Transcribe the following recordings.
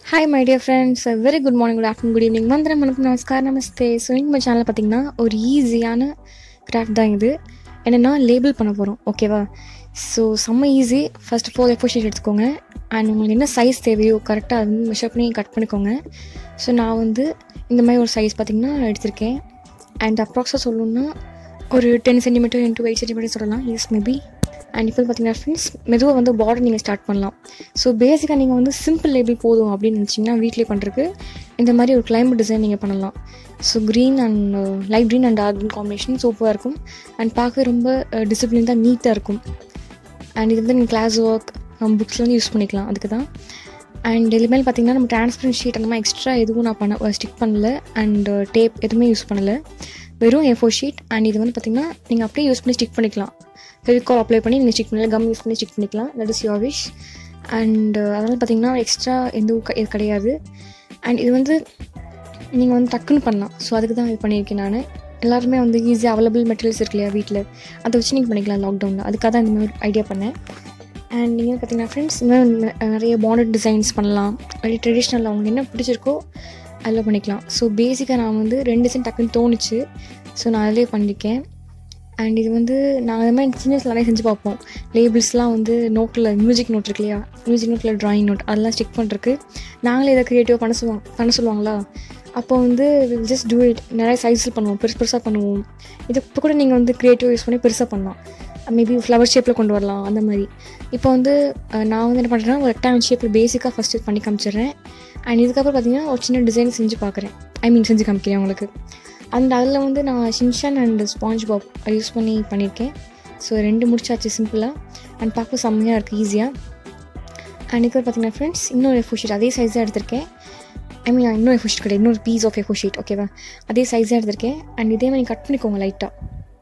hi my dear friends very good morning good afternoon good evening வந்தனம் வணக்கம் நமஸ்கார் நமஸ்தே so நம்ம சேனலில் பார்த்தீங்கன்னா ஒரு ஈஸியான கிராஃப்ட் தான் இது என்னென்னா லேபிள் பண்ண போகிறோம் ஓகேவா ஸோ செம்ம easy first of all A four sheet எடுத்துக்கோங்க அண்ட் உங்களுக்கு என்ன சைஸ் தேவையோ கரெக்டாக அது வந்து மெஷர் பண்ணி கட் பண்ணிக்கோங்க ஸோ நான் வந்து இந்த மாதிரி ஒரு சைஸ் பார்த்திங்கன்னா எடுத்திருக்கேன் அண்ட் அப்ராக்ஸாக சொல்லணுன்னா ஒரு ten centimetre into eight centimetre சொல்லலாம் எஸ் மேபி அண்ட் இப்போ பார்த்தீங்கன்னா ஃப்ரெண்ட்ஸ் மெதுவாக வந்து பார்டர் நீங்கள் ஸ்டார்ட் பண்ணலாம் ஸோ பேசிக்காக நீங்கள் வந்து சிம்பிள் லேபிள் போதும் அப்படின்னு நினச்சிங்கன்னா வீட்டிலே பண்ணுறதுக்கு இந்த மாதிரி ஒரு கிளைமேட் டிசைன் நீங்கள் பண்ணலாம் so green and light green and dark green combination சூப்பராக இருக்கும் அண்ட் பார்க்கவே ரொம்ப டிசிப்ளின் தான் நீட்டாக இருக்கும் அண்ட் இது வந்து நீங்கள் கிளாஸ் ஒர்க் புக்ஸில் வந்து யூஸ் பண்ணிக்கலாம் அதுக்கு தான் அண்ட் இதுமாதிரி பார்த்தீங்கன்னா நம்ம டிரான்ஸ்பரண்ட் ஷீட் அந்த மாதிரி எக்ஸ்ட்ரா எதுவும் நான் பண்ண ஸ்டிக் பண்ணல அண்ட் டேப் எதுவுமே யூஸ் பண்ணலை வெறும் ஏ ஃபோர் ஷீட் அண்ட் இது வந்து பார்த்திங்கன்னா நீங்கள் அப்படியே யூஸ் பண்ணி ஸ்டிக் பண்ணிக்கலாம் ஃபெவிகால் அப்ளை பண்ணி நீங்கள் ஸ்டிக் பண்ணலாம் கம் யூஸ் பண்ணி ஸ்டிக் பண்ணிக்கலாம் that is your wish and அதனால் பார்த்தீங்கன்னா எக்ஸ்ட்ரா எதுவும் க- இது கிடையாது அண்ட் இது வந்து நீங்கள் வந்து டக்குன்னு பண்ணலாம் ஸோ அதுக்கு தான் இது பண்ணியிருக்கேன் நான் எல்லாருமே வந்து ஈஸியாக அவைலபிள் மெட்டீரியல்ஸ் இருக்கு இல்லையா வீட்டில் அதை வச்சு நீங்கள் பண்ணிக்கலாம் லாக்டவுனில் அதுக்காக தான் இந்த மாதிரி ஐடியா பண்ணேன் அண்ட் நீங்கள் பார்த்தீங்கன்னா ஃப்ரெண்ட்ஸ் இந்த மாதிரி நெ- நிறைய பாண்டட் டிசைன்ஸ் பண்ணலாம் நிறைய ட்ரெடிஷ்னல் அவங்களுக்கு என்ன பிடிச்சிருக்கோ அதில் பண்ணிக்கலாம் ஸோ பேசிக்காக நான் வந்து ரெண்டு டிசைன் டக்குன்னு தோணுச்சு ஸோ நான் அதிலே பண்ணியிருக்கேன் அண்ட் இது வந்து நாங்கள் இந்த மாதிரி சின்ன வயசுல நிறைய செஞ்சு பார்ப்போம் லேபிள்ஸ்லாம் வந்து நோட்டில் மியூசிக் நோட் இருக்கு இல்லையா மியூசிக் நோட்டில் ட்ராயிங் நோட் அதெல்லாம் ஸ்டிக் பண்ணுறதுக்கு நாங்களே இதை க்ரியேட்டிவாக பண்ண சொல்லுவாங்க பண்ண சொல்லுவாங்களா அப்போ வந்து ஜஸ்ட் டூ இட் நிறைய சைஸில் பண்ணுவோம் பெருசு பெருசாக பண்ணுவோம் இது இப்போ கூட நீங்கள் வந்து க்ரியேட்டிவ் யூஸ் பண்ணி பெருசாக பண்ணலாம் மேபி ஃப்ளவர் ஷேப்பில் கொண்டு வரலாம் அந்த மாதிரி இப்போ வந்து அஹ், நான் வந்து என்ன பண்ணுறேன்னா ஒரு ரெக்டாங்கிள் ஷேப்பில் பேசிக்காக ஃபஸ்ட்டு பண்ணி காமிச்சிடுறேன் அண்ட் இதுக்கப்புறம் பார்த்தீங்கன்னா ஒரு சின்ன டிசைன் செஞ்சு பார்க்குறேன் ஐ மீன் செஞ்சு காமிக்கிறேன் உங்களுக்கு அண்ட் அதில் வந்து நான் Shinchan and SpongeBob use பண்ணி பண்ணியிருக்கேன் ஸோ ரெண்டு முடிச்சாச்சு சிம்பிளாக அண்ட் பார்க்க செம்மையாக இருக்குது ஈஸியாக அண்ட் இப்போ பார்த்தீங்கன்னா ஃப்ரெண்ட்ஸ் இன்னொரு எஃபோ ஷீட் அதே சைஸ் தான் எடுத்திருக்கேன் ஐ மீன் இன்னொரு எஃபோ ஷீட் கிடையாது இன்னொரு பீஸ் ஆஃப் எஃபோ ஷீட் ஓகேவா அதே சைஸ் தான் எடுத்திருக்கேன் அண்ட் இதே மாதிரி கட் பண்ணிக்கோங்க லைட்டாக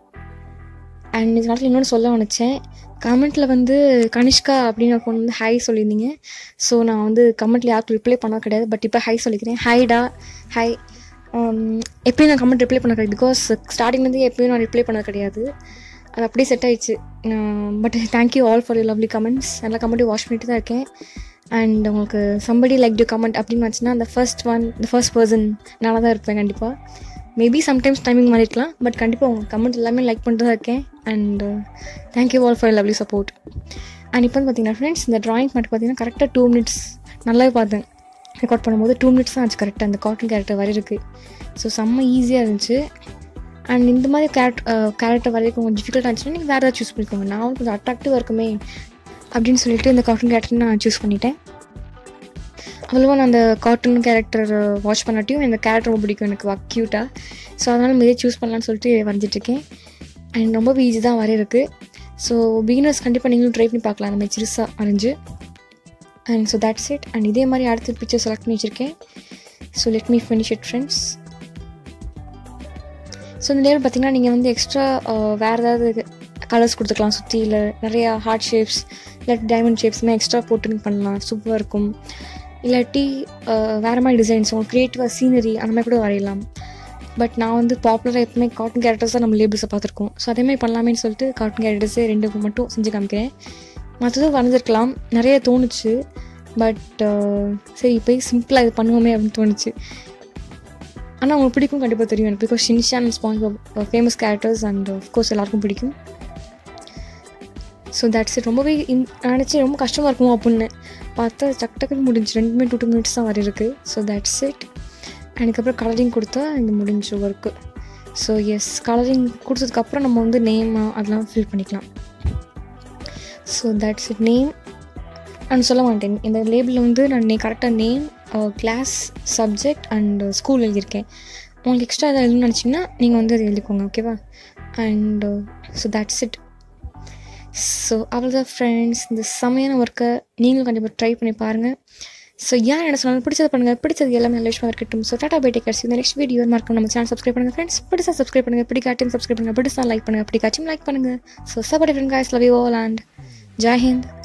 அண்ட் இந்த நேரத்தில் இன்னொன்று சொல்ல நினச்சேன் கமெண்ட்டில் வந்து கனிஷ்கா அப்படின்னு ஒரு பொண்ணு வந்து ஹாய் சொல்லியிருந்தீங்க ஸோ நான் வந்து கமெண்ட்டில் யாருக்கும் ரிப்ளை பண்ண கிடையாது பட் இப்போ ஹாய் சொல்லிக்கிறேன் ஹாய்டா ஹாய் எப்பயும் நான் கமெண்ட் ரிப்ளை பண்ண கிடையாது பிகாஸ் ஸ்டார்டிங்லேருந்து எப்பயும் நான் ரிப்ளை பண்ணது கிடையாது அது அப்படியே செட் ஆயிடுச்சு but thank you all for you lovely comments எல்லா கமெண்ட்டையும் வாஷ் பண்ணிட்டு தான் இருக்கேன் அண்ட் உங்களுக்கு சம்படி லைக் டு கமெண்ட் அப்படின்னு வச்சுன்னா அந்த first one the first person நானாக தான் இருப்பேன் கண்டிப்பாக மேபி சம்டைம்ஸ் டைமிங் மாதிரி இருக்கலாம் பட் கண்டிப்பாக உங்கள் கமெண்ட் எல்லாமே லைக் பண்ணிட்டு தான் இருக்கேன் and thank you all for lovely support and இப்போ வந்து பார்த்தீங்கன்னா ஃப்ரெண்ட்ஸ் இந்த ட்ராயிங் மட்டும் பார்த்தீங்கன்னா கரெக்டாக டூ மினிட்ஸ் நல்லாவே பார்த்தேன் ரெக்கார்ட் பண்ணும்போது டூ மினிட்ஸ் தான் ஆச்சு கரெக்டாக அந்த கார்ட்டூன் கேரக்டர் வரையிருக்கு ஸோ செம்ம ஈஸியாக இருந்துச்சு அண்ட் இந்த மாதிரி கேரக்ட் கேரக்டர் வரைக்கும் கொஞ்சம் டிஃபிகல்ட்டாக இருந்துச்சுன்னா நீங்கள் வேறு ஏதாவது சூஸ் பண்ணிக்கோங்க நான் வந்து கொஞ்சம் அட்ராக்டிவாக இருக்குமே அப்படின்னு சொல்லிட்டு இந்த கார்ட்டூன் கேரக்டர் நான் சூஸ் பண்ணிட்டேன் அவ்வளோவா நான் அந்த கார்ட்டூன் கேரக்டர் வாட்ச் பண்ணாட்டியும் இந்த கேரக்டர் ரொம்ப பிடிக்கும் எனக்கு க்யூட்டாக ஸோ அதனால் நம்ம இதே சூஸ் பண்ணலான்னு சொல்லிட்டு வரைஞ்சிட்ருக்கேன் அண்ட் ரொம்ப ஈஸி தான் வரையிருக்கு ஸோ பிகினர்ஸ் கண்டிப்பாக நீங்களும் ட்ரை பண்ணி பார்க்கலாம் அந்த மாதிரி சிறுசாக வரைஞ்சி and so that's it and இதே மாதிரி அடுத்த பிக்சர் செலக்ட் பண்ணி வச்சுருக்கேன் so let me finish it friends so இந்த நேரம் பார்த்தீங்கன்னா நீங்கள் வந்து எக்ஸ்ட்ரா வேறு ஏதாவது கலர்ஸ் கொடுத்துக்கலாம் சுற்றி இல்லை நிறையா ஹார்ட் ஷேப்ஸ் இல்லாட்டி டைமண்ட் ஷேப்ஸ்மே எக்ஸ்ட்ரா போட்டு பண்ணலாம் சூப்பராக இருக்கும் இல்லாட்டி அஹ், வேறு மாதிரி டிசைன்ஸ் உங்களுக்கு க்ரியேட்டிவாக சீனரி அந்த மாதிரி கூட வரையலாம் பட் நான் வந்து பாப்புலராக எப்பவுமே கார்ட்டூன் கேரக்டர்ஸ் தான் நம்ம லேபிள்ஸை பார்த்துருக்கோம் ஸோ அதேமாதிரி பண்ணலாமேன்னு சொல்லிட்டு கார்ட்டூன் கேரக்டர்ஸே ரெண்டு மட்டும் செஞ்சு காமிக்கிறேன் மற்றதும் வரைஞ்சிருக்கலாம் நிறைய தோணுச்சு பட் சரி போய் சிம்பிளாக இது பண்ணுவோமே அப்படின்னு தோணுச்சு ஆனால் உங்களுக்கு பிடிக்கும் கண்டிப்பாக தெரியும் எனக்கு because Shinchan Sponge famous characters and course எல்லாருக்கும் பிடிக்கும் ஸோ தட்ஸ் இட் ரொம்பவே இன்- நினச்சி ரொம்ப கஷ்டமாக இருக்குமோ அப்படின்னு பார்த்தா டக் டக்குன்னு முடிஞ்சு ரெண்டுமே டூ டூ மினிட்ஸ் தான் வரை இருக்குது ஸோ தட்ஸ் இட் அதுக்கப்புறம் கலரிங் கொடுத்தா இது முடிஞ்சு ஒர்க்கு ஸோ எஸ் கலரிங் கொடுத்ததுக்கப்புறம் நம்ம வந்து நேம் அதெல்லாம் ஃபில் பண்ணிக்கலாம் ஸோ தட்ஸ் இட் நேம் நான் சொல்ல மாட்டேன் இந்த லேபிளில் வந்து நான் கரெக்டாக name class subject and school எழுதியிருக்கேன் உங்களுக்கு எக்ஸ்ட்ரா எதாவது எழுதணும்னு நினச்சிங்கன்னா நீங்கள் வந்து அதை எழுதிக்கோங்க ஓகேவா and so that's it so அவ்வளோதான் ஃப்ரெண்ட்ஸ் இந்த செமையான ஒர்க்கை நீங்களும் கண்டிப்பாக ட்ரை பண்ணி பாருங்கள் ஸோ யார் என்ன சொன்னாலும் பிடிச்சது பண்ணுங்கள் பிடிச்சது எல்லாமே நல்ல விஷயமா இருக்கட்டும் ஸோ டாட்டா பை டேக்கர்ஸ் இந்த நெக்ஸ்ட் வீடியோ மறக்காம நம்ம சேனல் சப்ஸ்கிரைப் பண்ணுங்கள் ஃப்ரெண்ட்ஸ் பிடிச்சா சப்ஸ்கிரைப் பண்ணுங்கள் பிடிக்காட்டியும் சப்ஸ்கிரைப் பண்ணுங்கள் பிடிச்சா லைக் பண்ணுங்கள் பிடிக்காச்சும் லைக் பண்ணுங்கள் ஸோ சபடி friend guys love you all and ஜெய் ஹிந்த்